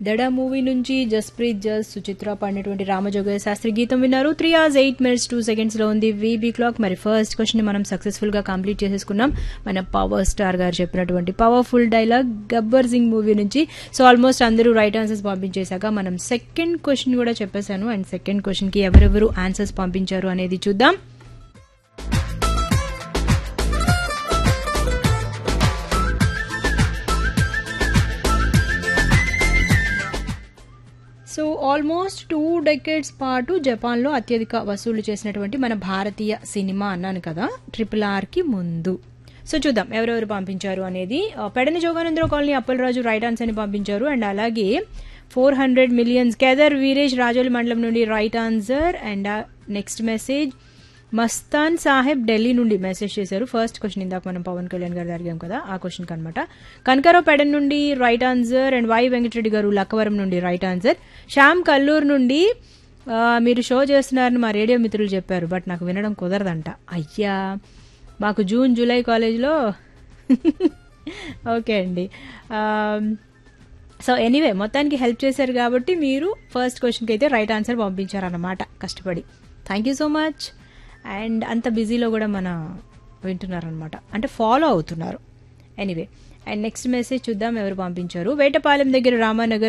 దడ మూవీ నుంచి జస్ప్రీత్ జస్ సుచిత్ర పాడినటువంటి రామజోగయ్య శాస్త్రి గీతం విన్నారు three hours eight minutes two seconds లో ఉంది వీబీ క్లాక్ మరి ఫస్ట్ క్వశ్చన్ మనం సక్సెస్ఫుల్ గా కంప్లీట్ చేసేసుకున్నాం మన పవర్ స్టార్ గారు చెప్పినటువంటి powerful dialogue Gabbar Singh movie నుంచి సో ఆల్మోస్ట్ అందరూ రైట్ ఆన్సర్స్ పంపించేశాక మనం సెకండ్ క్వశ్చన్ కూడా చెప్పేశాను అండ్ సెకండ్ క్వశ్చన్ కి ఎవరెవరు ఆన్సర్స్ పంపించారు అనేది చూద్దాం సో ఆల్మోస్ట్ టూ డెకేడ్స్ పాటు జపాన్లో అత్యధిక వసూలు చేసినటువంటి మన భారతీయ సినిమా అన్నాను కదా ట్రిపుల్ ఆర్కి ముందు సో చూద్దాం ఎవరెవరు పంపించారు అనేది ఆ, పెడని Joganandarao colony Appalaraju right answer అని పంపించారు అండ్ అలాగే four hundred millions Kedar Veeresh Rajoli మండలం నుండి right answer and next message Mastan Saheb Delhi నుండి మెసేజ్ చేశారు ఫస్ట్ క్వశ్చన్ ఇందాక మనం పవన్ కళ్యాణ్ గారు అడిగాం కదా ఆ క్వశ్చన్ అనమాట కనకారావు పెడన్ నుండి right answer and Y Venkatareddy గారు లక్కవరం నుండి రైట్ ఆన్సర్ శ్యామ్ కల్లూరు నుండి ఆ, మీరు షో చేస్తున్నారని మా రేడియో మిత్రులు చెప్పారు బట్ నాకు వినడం కుదరదంట అయ్యా మాకు జూన్ జూలై కాలేజ్లో ఓకే అండి సో ఎనీవే మొత్తానికి హెల్ప్ చేశారు కాబట్టి మీరు ఫస్ట్ క్వశ్చన్కి అయితే రైట్ ఆన్సర్ పంపించారన్నమాట కష్టపడి thank you so much and అంత బిజీలో కూడా మన వింటున్నారనమాట అంటే ఫాలో అవుతున్నారు ఎనీవే అండ్ నెక్స్ట్ మెసేజ్ చూద్దాం ఎవరు పంపించారు వేటపాలెం దగ్గర రామానగర్